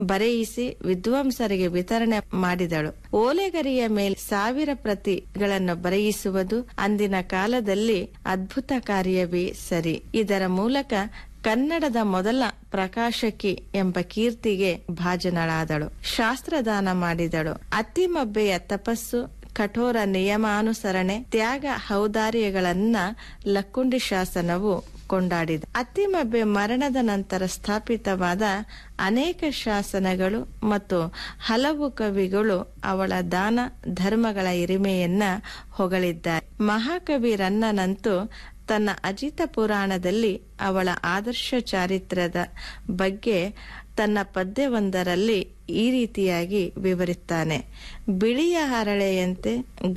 ಬರೆಯಿಸಿ ವಿದ್ವಾಂಸರಿಗೆ ವಿತರಣೆ ಮಾಡಿದಳು ಓಲೆಗರಿಯ ಮೇಲೆ ಸಾವಿರ ಪ್ರತಿಗಳನ್ನು ಬರೆಯಿಸುವುದು ಅಂದಿನ ಕಾಲದಲ್ಲಿ ಅದ್ಭುತ ಕಾರ್ಯವೇ ಸರಿ ಇದರ ಮೂಲಕ ಕನ್ನಡದ ಮೊದಲ ಪ್ರಕಾಶಕಿ ಎಂಬ ಕೀರ್ತಿಗೆ ಭಾಜನಳಾದಳು ಶಾಸ್ತ್ರದಾನ ಮಾಡಿದಳು ಅತ್ತಿಮಬ್ಬೆಯ ತಪಸ್ಸು ಕಠೋರ ನಿಯಮಾನುಸರಣೆ ತ್ಯಾಗ ಔದಾರ್ಯಗಳನ್ನ ಲಕ್ಕುಂಡಿ ಶಾಸನವು ಕೊಂಡಾಡಿದೆ ಅತ್ತಿಮಬ್ಬೆ ಮರಣದ ನಂತರ ಸ್ಥಾಪಿತವಾದ ಅನೇಕ ಶಾಸನಗಳು ಮತ್ತು ಹಲವು ಕವಿಗಳು ಅವಳ ದಾನ ಧರ್ಮಗಳ ಹಿರಿಮೆಯನ್ನ ಹೊಗಳಿದ್ದಾರೆ ಮಹಾಕವಿ ರನ್ನನಂತೂ ತನ್ನ ಅಜಿತ ಪುರಾಣದಲ್ಲಿ ಅವಳ ಆದರ್ಶ ಚಾರಿತ್ರ್ಯದ ಬಗ್ಗೆ ತನ್ನ ಪದ್ಯವೊಂದರಲ್ಲಿ ಈ ರೀತಿಯಾಗಿ ವಿವರಿಸ್ತಾನೆ ಬಿಳಿಯ ಹರಳೆಯಂತೆ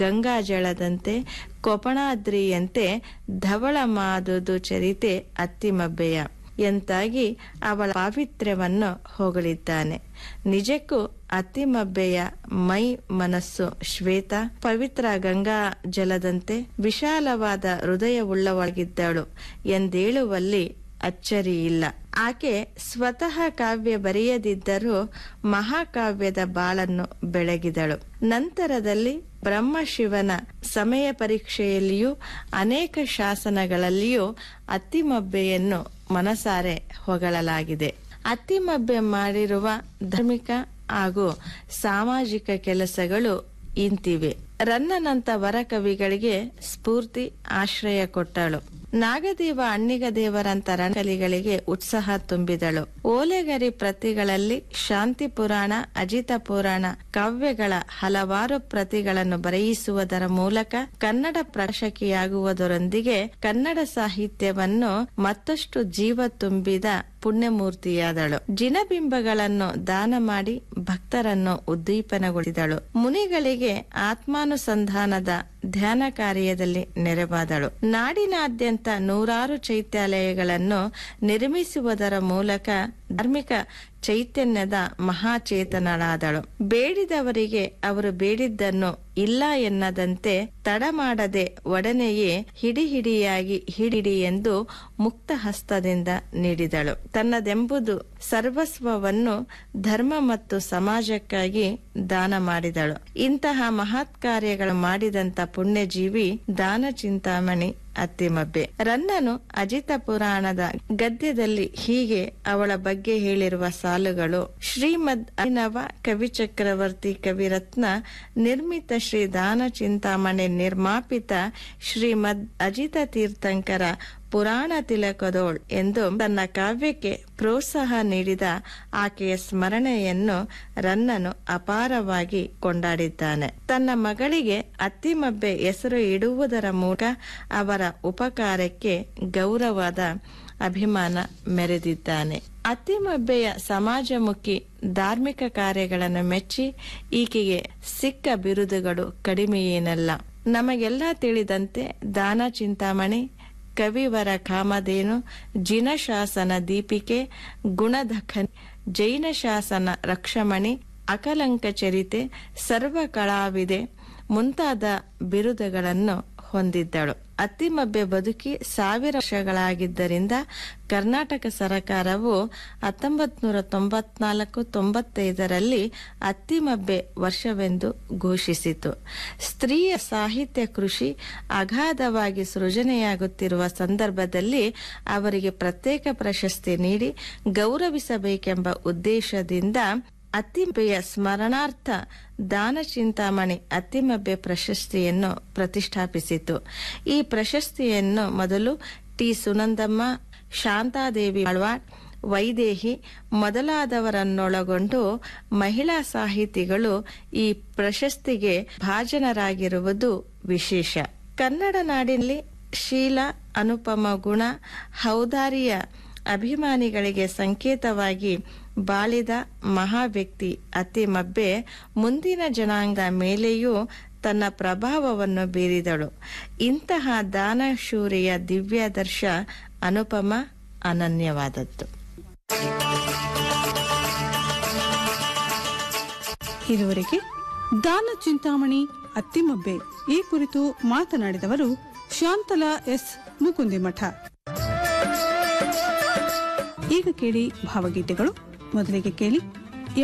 ಗಂಗಾಜಳದಂತೆ ಕೊಪಣಾದ್ರಿಯಂತೆ ಧವಳ ಮಾದುದು ಚರಿತೆ ಅತ್ತಿಮಬ್ಬೆಯ ಎಂತಾಗಿ ಅವಳ ಪಾವಿತ್ರ್ಯವನ್ನು ಹೊಗಳಿದ್ದಾನೆ ನಿಜಕ್ಕೂ ಅತ್ತಿಮಬ್ಬೆಯ ಮೈ ಮನಸ್ಸು ಶ್ವೇತ ಪವಿತ್ರ ಗಂಗಾ ಜಲದಂತೆ ವಿಶಾಲವಾದ ಹೃದಯವುಳ್ಳವಳಾಗಿದ್ದಳು ಎಂದೇಳುವಲ್ಲಿ ಅಚ್ಚರಿಯಿಲ್ಲ ಆಕೆ ಸ್ವತಃ ಕಾವ್ಯ ಬರೆಯದಿದ್ದರೂ ಮಹಾಕಾವ್ಯದ ಬಾಳನ್ನು ಬೆಳಗಿದಳು ನಂತರದಲ್ಲಿ ಬ್ರಹ್ಮಶಿವನ ಸಮಯ ಪರೀಕ್ಷೆಯಲ್ಲಿಯೂ ಅನೇಕ ಶಾಸನಗಳಲ್ಲಿಯೂ ಅತ್ತಿಮಬ್ಬೆಯನ್ನು ಮನಸಾರೆ ಹೊಗಳಲಾಗಿದೆ ಅತ್ತಿಮಬ್ಬೆ ಮಾಡಿರುವ ಧಾರ್ಮಿಕ ಹಾಗೂ ಸಾಮಾಜಿಕ ಕೆಲಸಗಳು ಇಂತಿವೆ ರನ್ನನಂತ ವರಕವಿಗಳಿಗೆ ಸ್ಫೂರ್ತಿ ಆಶ್ರಯ ಕೊಟ್ಟಳು ನಾಗದೇವ ಅಣ್ಣಿಗ ದೇವರಂತ ರಣಕಲಿಗಳಿಗೆ ಉತ್ಸಾಹ ತುಂಬಿದಳು ಓಲೆಗರಿ ಪ್ರತಿಗಳಲ್ಲಿ ಶಾಂತಿ ಪುರಾಣ ಅಜಿತ ಪುರಾಣ ಕಾವ್ಯಗಳ ಹಲವಾರು ಪ್ರತಿಗಳನ್ನು ಬರೆಯಿಸುವುದರ ಮೂಲಕ ಕನ್ನಡ ಪ್ರಕಾಶಕಿಯಾಗುವುದರೊಂದಿಗೆ ಕನ್ನಡ ಸಾಹಿತ್ಯವನ್ನು ಮತ್ತಷ್ಟು ಜೀವ ತುಂಬಿದ ಪುಣ್ಯಮೂರ್ತಿಯಾದಳು ಜಿನಬಿಂಬಗಳನ್ನು ದಾನ ಮಾಡಿ ಭಕ್ತರನ್ನು ಉದ್ದೀಪನಗೊಳಿಸಿದಳು ಮುನಿಗಳಿಗೆ ಆತ್ಮಾನುಸಂಧಾನದ ಧ್ಯಾನ ಕಾರ್ಯದಲ್ಲಿ ನೆರವಾದಳು ನಾಡಿನಾದ್ಯಂತ ನೂರಾರು ಚೈತ್ಯಾಲಯಗಳನ್ನು ನಿರ್ಮಿಸುವುದರ ಮೂಲಕ ಧಾರ್ಮಿಕ ಚೈತನ್ಯದ ಮಹಾಚೇತನಳಾದಳು ಬೇಡಿದವರಿಗೆ ಅವರು ಬೇಡಿದ್ದನ್ನು ಇಲ್ಲ ಎನ್ನದಂತೆ ತಡ ಮಾಡದೆ ಒಡನೆಯೇ ಹಿಡಿ ಹಿಡಿಯಾಗಿ ಹಿಡಿಡಿ ಎಂದು ಮುಕ್ತ ಹಸ್ತದಿಂದ ನೀಡಿದಳು ತನ್ನದೆಂಬುದು ಸರ್ವಸ್ವವನ್ನು ಧರ್ಮ ಮತ್ತು ಸಮಾಜಕ್ಕಾಗಿ ದಾನ ಮಾಡಿದಳು ಇಂತಹ ಮಹತ್ ಕಾರ್ಯಗಳು ಮಾಡಿದಂತ ಪುಣ್ಯಜೀವಿ ದಾನ ಚಿಂತಾಮಣಿ ಅತ್ತಿಮಬ್ಬೆ ರನ್ನನು ಅಜಿತ ಪುರಾಣದ ಗದ್ಯದಲ್ಲಿ ಹೀಗೆ ಅವಳ ಬಗ್ಗೆ ಹೇಳಿರುವ ಸಾಲುಗಳು ಶ್ರೀಮದ್ ಅಭಿನವ ಕವಿ ಚಕ್ರವರ್ತಿ ಕವಿರತ್ನ ನಿರ್ಮಿತ ಶ್ರೀ ದಾನ ಚಿಂತಾಮಣಿ ನಿರ್ಮಾಪಿತ ಶ್ರೀಮದ್ ಅಜಿತ ತೀರ್ಥಂಕರ ಪುರಾಣ ತಿಲಕದೋಳ್ ಎಂದು ತನ್ನ ಕಾವ್ಯಕ್ಕೆ ಪ್ರೋತ್ಸಾಹ ನೀಡಿದ ಆಕೆಯ ಸ್ಮರಣೆಯನ್ನು ರನ್ನನು ಅಪಾರವಾಗಿ ಕೊಂಡಾಡಿದ್ದಾನೆ ತನ್ನ ಮಗಳಿಗೆ ಅತ್ತಿಮಬ್ಬೆ ಹೆಸರು ಇಡುವುದರ ಮೂಲಕ ಅವರ ಉಪಕಾರಕ್ಕೆ ಗೌರವದ ಅಭಿಮಾನ ಮೆರೆದಿದ್ದಾನೆ ಅತ್ತಿಮಬ್ಬೆಯ ಸಮಾಜಮುಖಿ ಧಾರ್ಮಿಕ ಕಾರ್ಯಗಳನ್ನು ಮೆಚ್ಚಿ ಈಕೆಗೆ ಸಿಕ್ಕ ಬಿರುದುಗಳು ಕಡಿಮೆಯೇನಲ್ಲ ನಮಗೆಲ್ಲ ತಿಳಿದಂತೆ ದಾನ ಚಿಂತಾಮಣಿ ಕವಿವರ ಕಾಮಧೇನು ಜಿನಶಾಸನ ದೀಪಿಕೆ ಗುಣದಖನ್ ಜೈನ ಶಾಸನ ರಕ್ಷಮಣಿ ಅಕಲಂಕ ಚರಿತೆ ಸರ್ವ ಕಳಾವಿದೆ ಮುಂತಾದ ಬಿರುದುಗಳನ್ನು ಹೊಂದಿದ್ದಳು ಅತ್ತಿಮಬ್ಬೆ ಬದುಕಿ ಸಾವಿರ ವರ್ಷಗಳಾಗಿದ್ದರಿಂದ ಕರ್ನಾಟಕ ಸರಕಾರವು ಹತ್ತೊಂಬತ್ ನೂರ ತೊಂಬತ್ನಾಲ್ಕು ತೊಂಬತ್ತೈದರಲ್ಲಿ ಅತ್ತಿಮಬ್ಬೆ ವರ್ಷವೆಂದು ಘೋಷಿಸಿತು ಸ್ತ್ರೀಯ ಸಾಹಿತ್ಯ ಕೃಷಿ ಅಗಾಧವಾಗಿ ಸೃಜನೆಯಾಗುತ್ತಿರುವ ಸಂದರ್ಭದಲ್ಲಿ ಅವರಿಗೆ ಪ್ರತ್ಯೇಕ ಪ್ರಶಸ್ತಿ ನೀಡಿ ಗೌರವಿಸಬೇಕೆಂಬ ಉದ್ದೇಶದಿಂದ ಅತ್ತಿಮಬ್ಬೆಯ ಸ್ಮರಣಾರ್ಥ ದಾನ ಚಿಂತಾಮಣಿ ಅತ್ತಿಮಬ್ಬೆ ಪ್ರಶಸ್ತಿಯನ್ನು ಪ್ರತಿಷ್ಠಾಪಿಸಿತು ಈ ಪ್ರಶಸ್ತಿಯನ್ನು ಮೊದಲು ಟಿ ಸುನಂದಮ್ಮ ಶಾಂತಾದೇವಿ ಆಳ್ವಾಡ್ ವೈದೇಹಿ ಮೊದಲಾದವರನ್ನೊಳಗೊಂಡು ಮಹಿಳಾ ಸಾಹಿತಿಗಳು ಈ ಪ್ರಶಸ್ತಿಗೆ ಭಾಜನರಾಗಿರುವುದು ವಿಶೇಷ ಕನ್ನಡ ನಾಡಿನಲ್ಲಿ ಶೀಲ ಅನುಪಮ ಗುಣ ಔದಾರ್ಯ ಅಭಿಮಾನಿಗಳಿಗೆ ಸಂಕೇತವಾಗಿ ಬಾಳಿದ ಮಹಾವ್ಯಕ್ತಿ ಅತಿಮಬ್ಬೆ ಮುಂದಿನ ಜನಾಂಗದ ಮೇಲೆಯೂ ತನ್ನ ಪ್ರಭಾವವನ್ನು ಬೀರಿದಳು ಇಂತಹ ದಾನಶೂರಿಯ ದಿವ್ಯಾದರ್ಶ ಅನುಪಮ ಅನನ್ಯವಾದದ್ದು ಇದುವರೆಗೆ ದಾನ ಚಿಂತಾಮಣಿ ಅತ್ತಿಮಬ್ಬೆ ಈ ಕುರಿತು ಮಾತನಾಡಿದವರು ಶಾಂತಲಾ ಎಸ್ ಮುಕುಂದಿಮಠ ಈಗ ಕೇಳಿ ಭಾವಗೀತೆಗಳು ಮೊದಲಿಗೆ ಕೇಳಿ